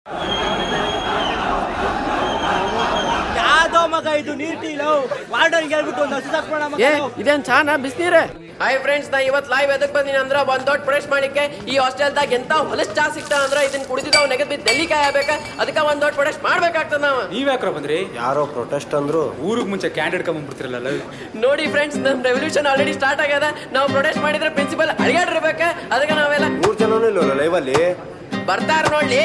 ಯಾವ್ದೋ ಮಗ ಇದು ನೀರ್ ಟೀಲು ವಾರ್ಡನ್ ಹೇಳ್ಬಿಟ್ಟು ಒಂದು ಹಸು ತಕ್ಕೊಳ ಮಗ ಏ ಇದೇನ್ ಚಾನ ಬಿಸ್ನೀರೇ ಹಾಯ್ ಫ್ರೆಂಡ್ಸ್ ನಾ ಇವತ್ ಲೈವ್ ಎದಕ್ ಬಂದಿನಿ ಅಂದ್ರ ಒಂದ್ ದೊಡ್ಡ ಪ್ರೊಡಕ್ಟ್ ಮಾಡಿಕ್ಕೆ ಈ ಹಾಸ್ಟೆಲ್ದಾಗ ಎಂತ ಹೊಲಸ್ ಚಾ ಸಿಗ್ತಾ ಅಂದ್ರ ಇದನ್ನ ಕುಡಿದಿದ್ದಾವ್ ನೆಗದ್ ಬಿದ್ದು ಡೆಲ್ಲಿ ಕಾಯಬೇಕ ಅದಕ್ಕ ಒಂದ್ ದೊಡ್ಡ ಪ್ರೊಡಕ್ಟ್ ಮಾಡ್ಬೇಕಾಗ್ತದ ನಾವ ನೀವ್ ಯಾಕ್ರ ಬಂದ್ರಿ ಯಾರೋ ಪ್ರೊಟೆಸ್ಟ್ ಅಂದ್ರು ಊರಿಗೆ ಮುಂಚೆ ಕ್ಯಾಂಡಿಡೇಟ್ ಕಮ್ಮಂಬಿಡ್ತಿರಲ್ಲ ನೋಡಿ ಫ್ರೆಂಡ್ಸ್ ನಮ್ ರೆವಲ್ಯೂಷನ್ ಆಲ್ರೆಡಿ ಸ್ಟಾರ್ಟ್ ಆಗ್ಯದ ನಾವು ಪ್ರೊಡಕ್ಟ್ ಮಾಡಿದ್ರೆ ಪ್ರಿನ್ಸಿಪಲ್ ಅಡಿಗಾಡಿರ್ಬೇಕ ಅದಕ್ಕೆ ನಾವೆಲ್ಲ ಮೂರ್ ಜನನೂ ಇಲ್ವಲ್ಲ ಲೈವ್ ಅಲ್ಲಿ ಬರ್ತಾರ ನೋಡ್ಲಿ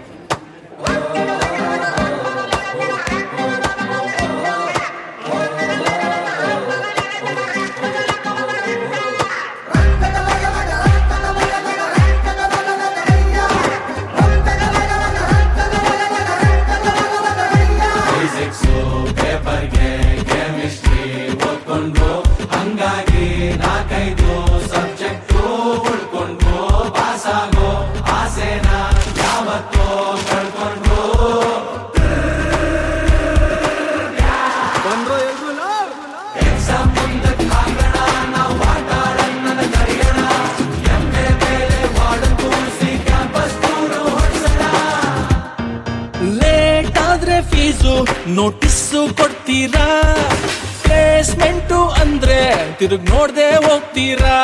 ಲೇಟ್ ಆದ್ರೆ ಫೀಸು ನೋಟಿಸ್ಸು ಕೊಡ್ತೀರಾ ಪ್ಲೇಸ್ಮೆಂಟು ಅಂದ್ರೆ ತಿರುಗ್ ನೋಡ್ದೆ ಹೋಗ್ತೀರಾ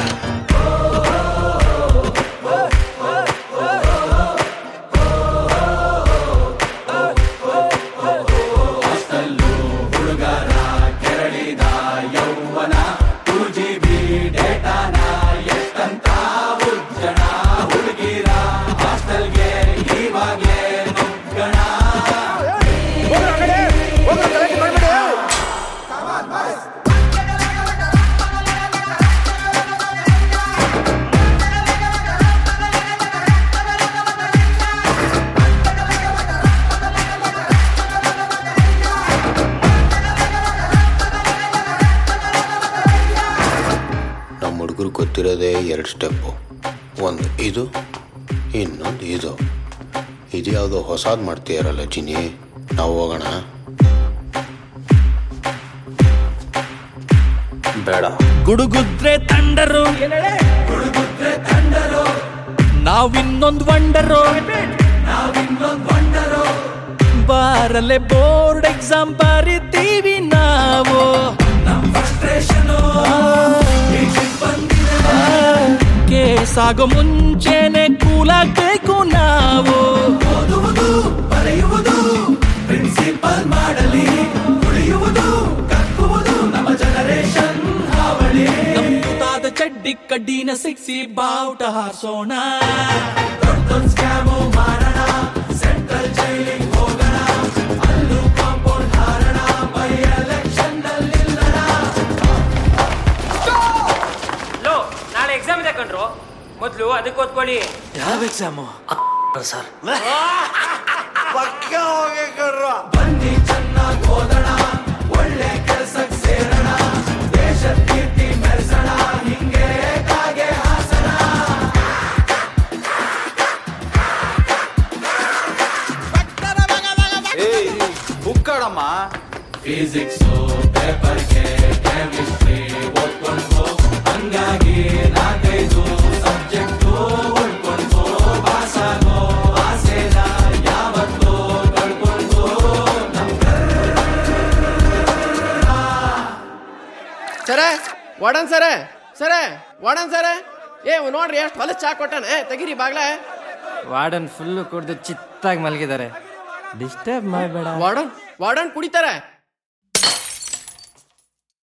ನಮ್ಮ ಹುಡುಗರು ಗೊತ್ತಿರೋದೇ ಎರಡು ಸ್ಟೆಪ್ಪು ಒಂದು ಇದು ಇನ್ನೊಂದು ಇದು ಇದು ಯಾವುದೋ ಹೊಸಾದ್ ಮಾಡ್ತೀಯಾರಲ್ಲ ಜಿನಿ ನಾವು ಹೋಗೋಣ ಬೇಡ ಗುಡುಗುದ್ರೆ ತಂಡರು ನಾವಿನ್ನೊಂದ್ ವಂಡರು ಬಾರಲೆ ಬೋರ್ಡ್ ಎಕ್ಸಾಮ್ ಬರಿತೀವಿ ನಾವು ಕೇಸ್ ಆಗೋ ಮುಂಚೆನೆ ಕೂಲಾಗ್ಬೇಕು ನಾವು ನಮ್ಮದಾದ ಚಡ್ಡಿ ಕಡ್ಡಿನ ಸಿಕ್ಸಿ ಬಾವುಟ ಹಾರಿಸೋಣ ಲೋ ನಾಳೆ ಎಕ್ಸಾಮ್ ಇದೆ ಕಣ್ರು ಮೊದ್ಲು ಅದಕ್ಕೆ ಓದ್ಕೊಳ್ಳಿ ಯಾವ ಎಕ್ಸಾಮು ಸರ್ ಏಯ್ ಬುಕ್ಕಾಡಮ್ಮ ಸರ ವಾಡನ್ ಸರ ಸರ ವಾಡನ್ ಸರ ಏ ನೋಡ್ರಿ ಎಷ್ಟು ಹೊಲಸ್ ಚಾ ಕೊಟ್ಟಾನ ಏ, ತೆಗೀರಿ ಬಾಗ್ಲ ವಾರ್ಡನ್ ಫುಲ್ಲು ಕುಡ್ದು ಚಿತ್ತಾಗಿ ಮಲಗಿದ್ದಾರೆ ಡಿಸ್ಟರ್ಬ್ ಮಾಡಬೇಡ ವಾರ್ಡನ್ ವಾರ್ಡನ್ ಕುಡಿತಾರ